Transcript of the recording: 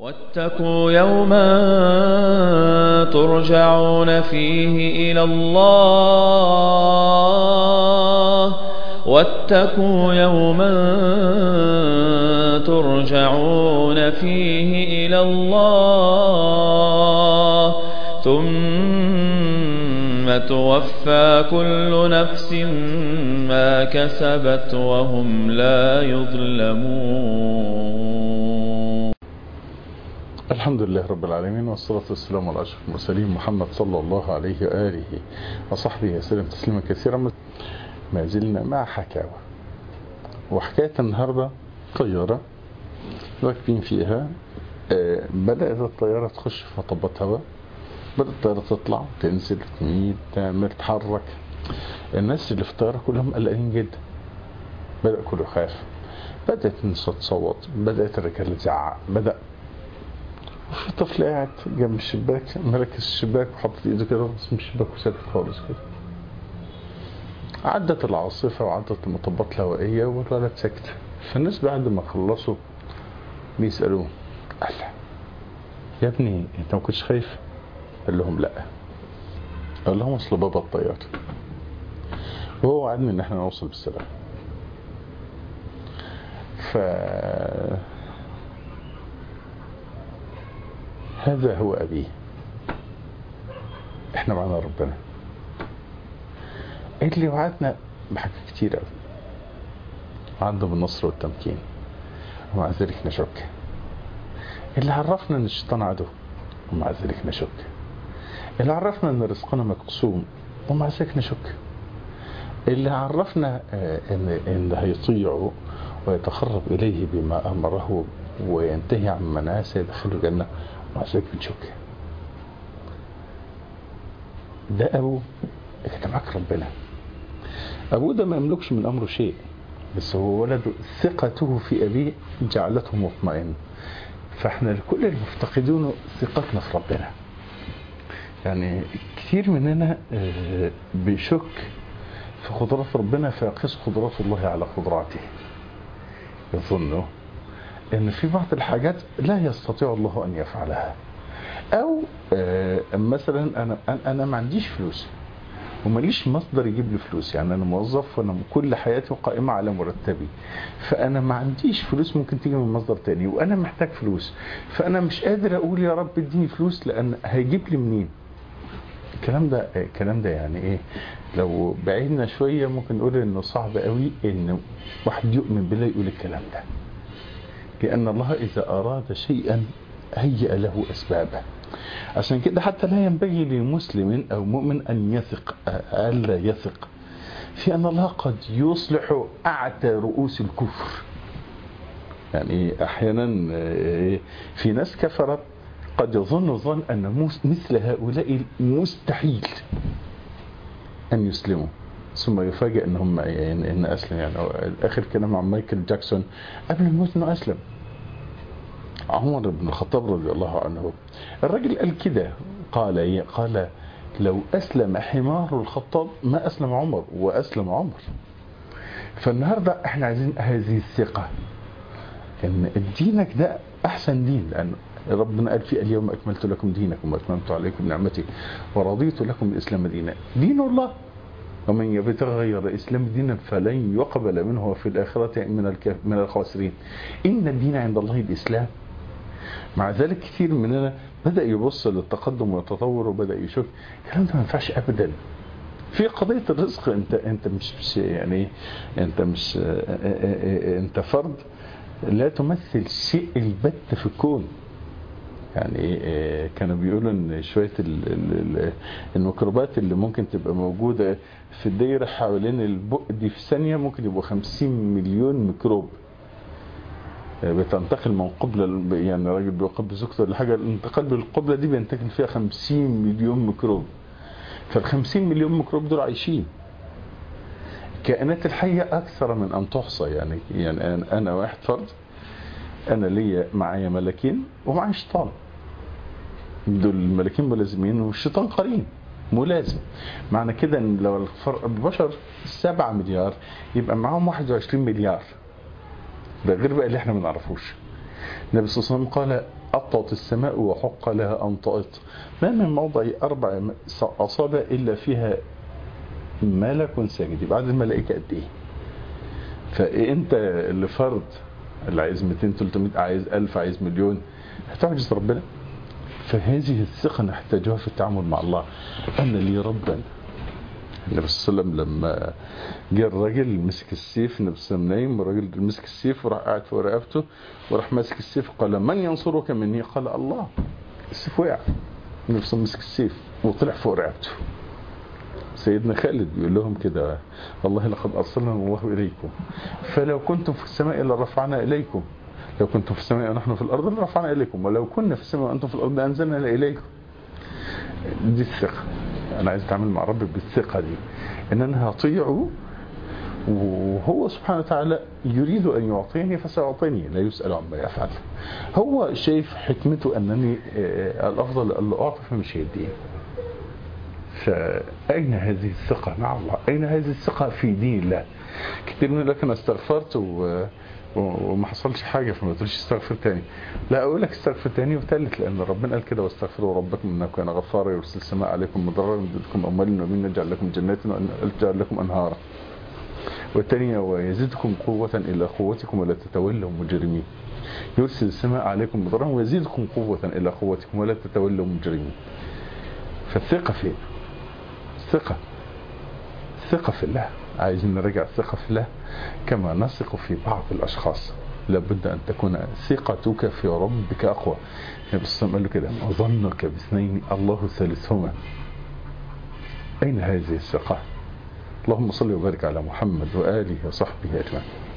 واتقوا يوما ترجعون فيه إلى الله واتقوا يوما ترجعون فيه إلى الله ثم توفى كل نفس ما كسبت وهم لا يظلمون الحمد لله رب العالمين والصلاة والسلام على أشرف المرسلين محمد صلى الله عليه وآله وصحبه وسلم تسليما كثيرا ما زلنا مع حكاوة وحكاية النهاردة طيارة راكبين فيها آه، بدأت الطيارة تخش في مطبات هواء بدأت الطيارة تطلع تنزل تميل تعمل تحرك الناس اللي في الطيارة كلهم قلقانين جدا بدأ كله يخاف بدأت الناس تصوت بدأت الرجال تزعق بدأ في طفل قاعد جنب الشباك مركز الشباك وحاطط ايده كده بس من الشباك وساكت خالص كده عدت العاصفة وعدت المطبات الهوائية والولد سكت فالناس بعد ما خلصوا بيسألوه قال يا ابني انت ما كنتش خايف؟ قال لهم لا قال لهم اصل بابا الطيار وهو وعدني ان احنا نوصل بالسلام ف هذا هو أبيه احنا معنا ربنا اللي وعدنا بحاجات كتير قوي وعدنا بالنصر والتمكين ومع ذلك نشك اللي عرفنا ان الشيطان عدو ومع ذلك نشك اللي عرفنا ان رزقنا مقسوم ومع ذلك نشك اللي عرفنا آه، ان ان هيطيعه ويتقرب اليه بما امره وينتهي عن مناه سيدخله الجنه ومع ذلك بنشك ده ابوه كان معاك ربنا ابوه ده ما يملكش من امره شيء بس هو ولده ثقته في ابيه جعلته مطمئن فاحنا كل المفتقدون ثقتنا في ربنا يعني كتير مننا آه، بيشك في قدرات ربنا فيقيس قدرات الله على قدراته يظن ان في بعض الحاجات لا يستطيع الله ان يفعلها او آه، مثلا انا أنا- انا ما عنديش فلوس وماليش مصدر يجيب لي فلوس يعني انا موظف وانا كل حياتي قائمه على مرتبي فانا ما عنديش فلوس ممكن تيجي من مصدر تاني وانا محتاج فلوس فانا مش قادر اقول يا رب اديني فلوس لان هيجيب لي منين الكلام ده الكلام ده يعني ايه لو بعيدنا شويه ممكن نقول انه صعب قوي ان واحد يؤمن بالله يقول الكلام ده لأن الله إذا أراد شيئا هيئ له أسبابه عشان كده حتى لا ينبغي لمسلم أو مؤمن أن يثق ألا يثق في أن الله قد يصلح أعتى رؤوس الكفر يعني أحيانا آه، في ناس كفرت قد يظن الظن أن موس- مثل هؤلاء مستحيل أن يسلموا ثم يفاجئ ان هم يعني ان اسلم يعني هو اخر كلام عن مايكل جاكسون قبل ما يموت انه اسلم عمر بن الخطاب رضي الله عنه الراجل قال كده قال ايه قال لو اسلم حمار الخطاب ما اسلم عمر واسلم عمر فالنهارده احنا عايزين هذه الثقه ان دينك ده احسن دين لان ربنا قال فيه اليوم اكملت لكم دينكم واتممت عليكم نعمتي ورضيت لكم الاسلام دينا دين الله ومن يبتغي غير الاسلام دينا فلن يقبل منه في الاخره من الكاف من الخاسرين ان الدين عند الله الاسلام مع ذلك كثير مننا بدا يبص للتقدم والتطور وبدا يشوف الكلام ده ما ينفعش ابدا في قضيه الرزق انت انت مش مش يعني انت مش انت فرد لا تمثل شيء البت في الكون يعني آه، كانوا بيقولوا ان شويه ال- ال- ال- الميكروبات اللي ممكن تبقى موجوده في الدايره حوالين البق دي في ثانيه ممكن يبقوا 50 مليون ميكروب آه، بتنتقل من قبله ل- يعني راجل بيقبل زوجته ولا حاجه الانتقال بالقبله دي بينتقل فيها 50 مليون ميكروب فال 50 مليون ميكروب دول عايشين الكائنات الحيه اكثر من ان تحصى يعني يعني أنا- انا واحد فرد انا ليا معايا ملكين ومعايا شيطان دول الملكين ملازمين والشيطان قرين ملازم معنى كده ان لو الفر- البشر 7 مليار يبقى معاهم 21 مليار ده غير بقى اللي احنا ما نعرفوش النبي صلى الله عليه وسلم قال أطت السماء وحق لها أن تأط ما من موضع أربع أصابع إلا فيها ملك ساجد يبقى عدد الملائكة قد إيه فأنت اللي فرد اللي عايز 200 300 عايز 1000 عايز مليون هتعجز ربنا فهذه الثقة نحتاجها في التعامل مع الله أن لي ربا النبي صلى الله عليه وسلم لما جاء الراجل مسك السيف النبي صلى الله عليه وسلم نايم والراجل مسك السيف وراح قاعد فوق رقبته وراح ماسك السيف قال من ينصرك مني قال الله السيف وقع النبي صلى الله عليه وسلم مسك السيف وطلع فوق رقبته سيدنا خالد بيقول لهم كده والله لقد أرسلنا الله إليكم فلو كنتم في السماء لرفعنا إليكم لو كنتم في السماء ونحن في الأرض لرفعنا إليكم ولو كنا في السماء وأنتم في الأرض أنزلنا إليكم دي الثقة أنا عايز أتعامل مع ربي بالثقة دي إن أنا هطيعه وهو سبحانه وتعالى يريد أن يعطيني فسيعطيني لا يسأل عما يفعل هو شايف حكمته أنني الأفضل أن أعطي فمش هيديني فأين هذه الثقة مع الله أين هذه الثقة في دين الله كتير من لك أنا استغفرت و... وما حصلش حاجة فما تقولش استغفر تاني لا أقول لك استغفر تاني وتالت لأن ربنا قال كده واستغفروا ربكم إنه كان غفارا يرسل السماء عليكم مضرا ويمددكم أموال ومن نجعل لكم جنات ونجعل لكم أنهارا والثانية ويزيدكم قوة إلى قوتكم ولا تتولوا مجرمين يرسل السماء عليكم مضرا ويزيدكم قوة إلى قوتكم ولا تتولوا مجرمين فالثقة فين الثقة الثقة في الله عايزين نرجع الثقة في الله كما نثق في بعض الأشخاص لابد أن تكون ثقتك في ربك أقوى النبي صلى الله عليه وسلم قال له كده ظنك باثنين الله ثالثهما أين هذه الثقة اللهم صل وبارك على محمد وآله وصحبه أجمعين